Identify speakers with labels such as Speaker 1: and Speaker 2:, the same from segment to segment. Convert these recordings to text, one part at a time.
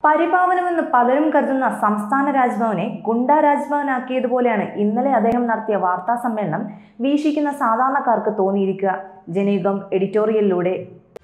Speaker 1: പരിപാവനമെന്ന് പലരും കരുതുന്ന സംസ്ഥാന രാജ്ഭവനെ ഗുണ്ട രാജ്ഭവനാക്കിയതുപോലെയാണ് ഇന്നലെ അദ്ദേഹം നടത്തിയ വാർത്താ സമ്മേളനം വീക്ഷിക്കുന്ന സാധാരണക്കാർക്ക് തോന്നിയിരിക്കുക ജനയുഗം എഡിറ്റോറിയലിലൂടെ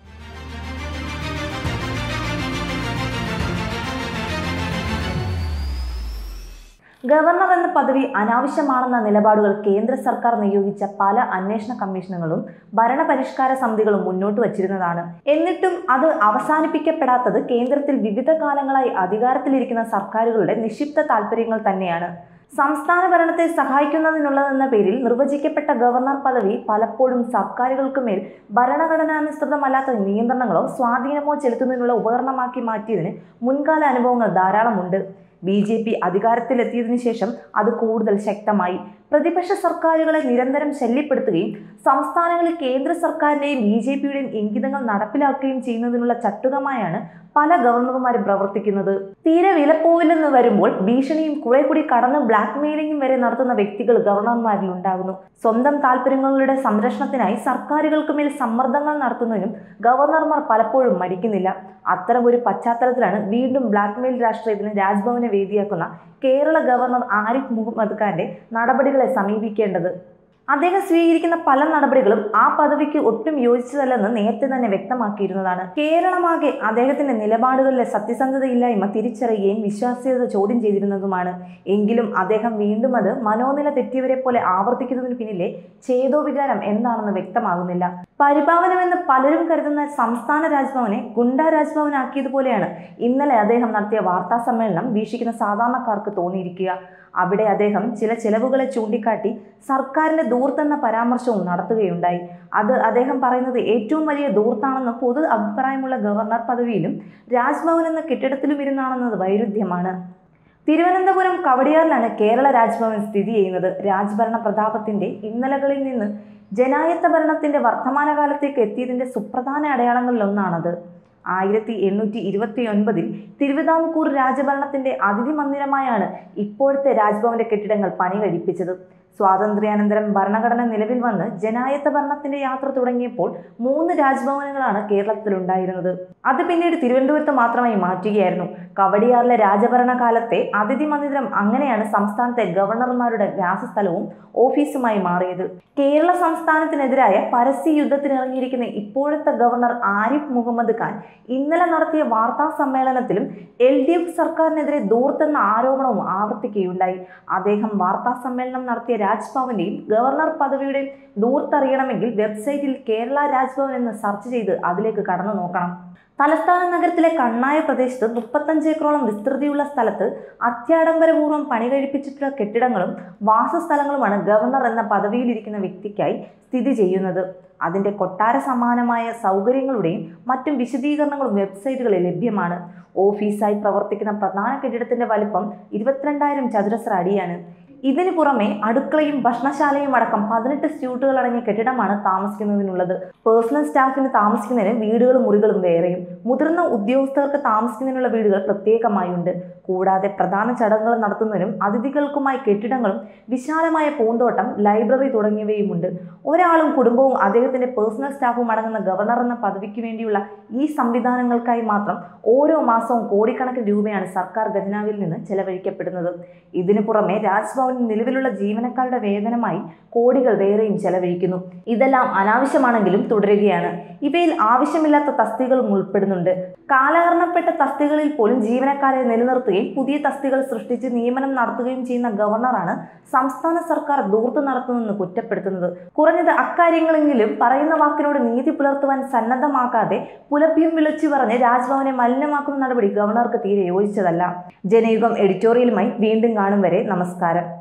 Speaker 1: ഗവർണർ എന്ന പദവി അനാവശ്യമാണെന്ന നിലപാടുകൾ കേന്ദ്ര സർക്കാർ നിയോഗിച്ച പല അന്വേഷണ കമ്മീഷനുകളും ഭരണപരിഷ്കാര സമിതികളും മുന്നോട്ട് വച്ചിരുന്നതാണ് എന്നിട്ടും അത് അവസാനിപ്പിക്കപ്പെടാത്തത് കേന്ദ്രത്തിൽ വിവിധ കാലങ്ങളായി അധികാരത്തിലിരിക്കുന്ന സർക്കാരുകളുടെ നിക്ഷിപ്ത താല്പര്യങ്ങൾ തന്നെയാണ് സംസ്ഥാന ഭരണത്തെ സഹായിക്കുന്നതിനുള്ളതെന്ന പേരിൽ നിർവചിക്കപ്പെട്ട ഗവർണർ പദവി പലപ്പോഴും സർക്കാരുകൾക്ക് മേൽ ഭരണഘടനാനുസൃതമല്ലാത്ത നിയന്ത്രണങ്ങളോ സ്വാധീനമോ ചെലുത്തുന്നതിനുള്ള ഉപകരണമാക്കി മാറ്റിയതിന് മുൻകാല അനുഭവങ്ങൾ ധാരാളമുണ്ട് ബി ജെ പി അധികാരത്തിലെത്തിയതിനു ശേഷം അത് കൂടുതൽ ശക്തമായി പ്രതിപക്ഷ സർക്കാരുകളെ നിരന്തരം ശല്യപ്പെടുത്തുകയും സംസ്ഥാനങ്ങളിൽ കേന്ദ്ര സർക്കാരിൻ്റെയും ബി ജെ പിയുടെയും ഇംഗിതങ്ങൾ നടപ്പിലാക്കുകയും ചെയ്യുന്നതിനുള്ള ചട്ടുകമായാണ് പല ഗവർണർമാരും പ്രവർത്തിക്കുന്നത് തീരെ വിലപ്പോവില്ലെന്ന് വരുമ്പോൾ ഭീഷണിയും കുറെ കൂടി കടന്ന് ബ്ലാക്ക് മെയിലിംഗും വരെ നടത്തുന്ന വ്യക്തികൾ ഗവർണർമാരിൽ ഉണ്ടാകുന്നു സ്വന്തം താല്പര്യങ്ങളുടെ സംരക്ഷണത്തിനായി സർക്കാരുകൾക്ക് മേൽ സമ്മർദ്ദങ്ങൾ നടത്തുന്നതിനും ഗവർണർമാർ പലപ്പോഴും മടിക്കുന്നില്ല അത്തരം ഒരു പശ്ചാത്തലത്തിലാണ് വീണ്ടും ബ്ലാക്ക് മെയിൽ രാഷ്ട്രീയത്തിന് രാജ്ഭവനെ വേദിയാക്കുന്ന കേരള ഗവർണർ ആരിഫ് മുഹമ്മദ് ഖാന്റെ നടപടികളെ സമീപിക്കേണ്ടത് അദ്ദേഹം സ്വീകരിക്കുന്ന പല നടപടികളും ആ പദവിക്ക് ഒട്ടും യോജിച്ചതല്ലെന്ന് നേരത്തെ തന്നെ വ്യക്തമാക്കിയിരുന്നതാണ് കേരളമാകെ അദ്ദേഹത്തിന്റെ നിലപാടുകളിലെ സത്യസന്ധതയില്ലായ്മ തിരിച്ചറിയുകയും വിശ്വാസ്യത ചോദ്യം ചെയ്തിരുന്നതുമാണ് എങ്കിലും അദ്ദേഹം വീണ്ടും അത് മനോനില തെറ്റിയവരെ പോലെ ആവർത്തിക്കുന്നതിന് പിന്നിലെ ചേതോവികാരം എന്താണെന്ന് വ്യക്തമാകുന്നില്ല പരിപാവനമെന്ന് പലരും കരുതുന്ന സംസ്ഥാന രാജ്ഭവനെ ഗുണ്ട രാജ്ഭവനാക്കിയതുപോലെയാണ് ഇന്നലെ അദ്ദേഹം നടത്തിയ വാർത്താ സമ്മേളനം വീക്ഷിക്കുന്ന സാധാരണക്കാർക്ക് തോന്നിയിരിക്കുക അവിടെ അദ്ദേഹം ചില ചെലവുകളെ ചൂണ്ടിക്കാട്ടി സർക്കാരിന്റെ ദൂർത്തെന്ന പരാമർശവും നടത്തുകയുണ്ടായി അത് അദ്ദേഹം പറയുന്നത് ഏറ്റവും വലിയ ദൂർത്താണെന്ന് പൊതു അഭിപ്രായമുള്ള ഗവർണർ പദവിയിലും രാജ്ഭവൻ എന്ന കെട്ടിടത്തിലും ഇരുന്നാണെന്നത് വൈരുദ്ധ്യമാണ് തിരുവനന്തപുരം കവടിയാറിലാണ് കേരള രാജ്ഭവൻ സ്ഥിതി ചെയ്യുന്നത് രാജ്ഭരണ പ്രതാപത്തിന്റെ ഇന്നലകളിൽ നിന്ന് ജനായത്ത ഭരണത്തിന്റെ വർത്തമാനകാലത്തേക്ക് എത്തിയതിന്റെ സുപ്രധാന അടയാളങ്ങളിലൊന്നാണത് ആയിരത്തി എണ്ണൂറ്റി ഇരുപത്തി ഒൻപതിൽ തിരുവിതാംകൂർ രാജഭരണത്തിന്റെ അതിഥി മന്ദിരമായാണ് ഇപ്പോഴത്തെ രാജ്ഭവന്റെ കെട്ടിടങ്ങൾ പണി കഴിപ്പിച്ചത് സ്വാതന്ത്ര്യാനന്തരം ഭരണഘടന നിലവിൽ വന്ന് ജനായത്ത ഭരണത്തിന്റെ യാത്ര തുടങ്ങിയപ്പോൾ മൂന്ന് രാജ്ഭവനുകളാണ് കേരളത്തിലുണ്ടായിരുന്നത് അത് പിന്നീട് തിരുവനന്തപുരത്ത് മാത്രമായി മാറ്റുകയായിരുന്നു കവടിയാറിലെ രാജഭരണ കാലത്തെ അതിഥി മന്ദിരം അങ്ങനെയാണ് സംസ്ഥാനത്തെ ഗവർണർമാരുടെ വ്യാസസ്ഥലവും ഓഫീസുമായി മാറിയത് കേരള സംസ്ഥാനത്തിനെതിരായ പരസ്യ യുദ്ധത്തിനിറങ്ങിയിരിക്കുന്ന ഇപ്പോഴത്തെ ഗവർണർ ആരിഫ് മുഹമ്മദ് ഖാൻ ഇന്നലെ നടത്തിയ വാർത്താ സമ്മേളനത്തിലും എൽ ഡി എഫ് സർക്കാരിനെതിരെ ദൂർത്തെന്ന ആരോപണവും ആവർത്തിക്കുകയുണ്ടായി അദ്ദേഹം വാർത്താ സമ്മേളനം നടത്തിയ രാജ്ഭവന്റെയും ഗവർണർ പദവിയുടെയും ദൂർത്തറിയണമെങ്കിൽ വെബ്സൈറ്റിൽ കേരള രാജ്ഭവൻ എന്ന് സെർച്ച് ചെയ്ത് അതിലേക്ക് കടന്നു നോക്കണം തലസ്ഥാന നഗരത്തിലെ കണ്ണായ പ്രദേശത്ത് മുപ്പത്തഞ്ച് ഏക്കറോളം വിസ്തൃതിയുള്ള സ്ഥലത്ത് അത്യാഡംബരപൂർവ്വം പണി കഴിപ്പിച്ചിട്ടുള്ള കെട്ടിടങ്ങളും വാസസ്ഥലങ്ങളുമാണ് ഗവർണർ എന്ന പദവിയിലിരിക്കുന്ന വ്യക്തിക്കായി സ്ഥിതി ചെയ്യുന്നത് അതിൻ്റെ കൊട്ടാര സമാനമായ സൗകര്യങ്ങളുടെയും മറ്റും വിശദീകരണങ്ങളും വെബ്സൈറ്റുകളിൽ ലഭ്യമാണ് ഓഫീസായി പ്രവർത്തിക്കുന്ന പ്രധാന കെട്ടിടത്തിന്റെ വലിപ്പം ഇരുപത്തിരണ്ടായിരം ചതുരശ്ര അടിയാണ് ഇതിനു പുറമെ അടുക്കളയും ഭക്ഷണശാലയും അടക്കം പതിനെട്ട് സ്യൂട്ടുകൾ അടങ്ങിയ കെട്ടിടമാണ് താമസിക്കുന്നതിനുള്ളത് പേഴ്സണൽ സ്റ്റാഫിന് താമസിക്കുന്നതിന് വീടുകളും മുറികളും വേറെയും മുതിർന്ന ഉദ്യോഗസ്ഥർക്ക് താമസിക്കുന്നതിനുള്ള വീടുകൾ പ്രത്യേകമായുണ്ട് കൂടാതെ പ്രധാന ചടങ്ങുകൾ നടത്തുന്നതിനും അതിഥികൾക്കുമായി കെട്ടിടങ്ങളും വിശാലമായ പൂന്തോട്ടം ലൈബ്രറി തുടങ്ങിയവയുമുണ്ട് ഒരാളും കുടുംബവും അദ്ദേഹത്തിന്റെ പേഴ്സണൽ സ്റ്റാഫും അടങ്ങുന്ന ഗവർണർ എന്ന പദവിക്ക് വേണ്ടിയുള്ള ഈ സംവിധാനങ്ങൾക്കായി മാത്രം ഓരോ മാസവും കോടിക്കണക്കിന് രൂപയാണ് സർക്കാർ ഖജനാവിൽ നിന്ന് ചെലവഴിക്കപ്പെടുന്നത് ഇതിനു പുറമെ രാജ്ഭവൻ നിലവിലുള്ള ജീവനക്കാരുടെ വേതനമായി കോടികൾ വേറെയും ചെലവഴിക്കുന്നു ഇതെല്ലാം അനാവശ്യമാണെങ്കിലും തുടരുകയാണ് ഇവയിൽ ആവശ്യമില്ലാത്ത തസ്തികളും ഉൾപ്പെടുന്നുണ്ട് കാലഹരണപ്പെട്ട തസ്തികളിൽ പോലും ജീവനക്കാരെ നിലനിർത്തുകയും പുതിയ തസ്തികൾ സൃഷ്ടിച്ച് നിയമനം നടത്തുകയും ചെയ്യുന്ന ഗവർണറാണ് സംസ്ഥാന സർക്കാർ ദൂർത്ത് നടത്തുന്നെന്ന് കുറ്റപ്പെടുത്തുന്നത് കുറഞ്ഞത് അക്കാര്യങ്ങളെങ്കിലും പറയുന്ന വാക്കിനോട് നീതി പുലർത്തുവാൻ സന്നദ്ധമാക്കാതെ പുലഭ്യം വിളിച്ചു പറഞ്ഞ് രാജ്ഭവനെ മലിനമാക്കുന്ന നടപടി ഗവർണർക്ക് തീരെ യോജിച്ചതല്ല ജനയുഗം എഡിറ്റോറിയലുമായി വീണ്ടും കാണും വരെ നമസ്കാരം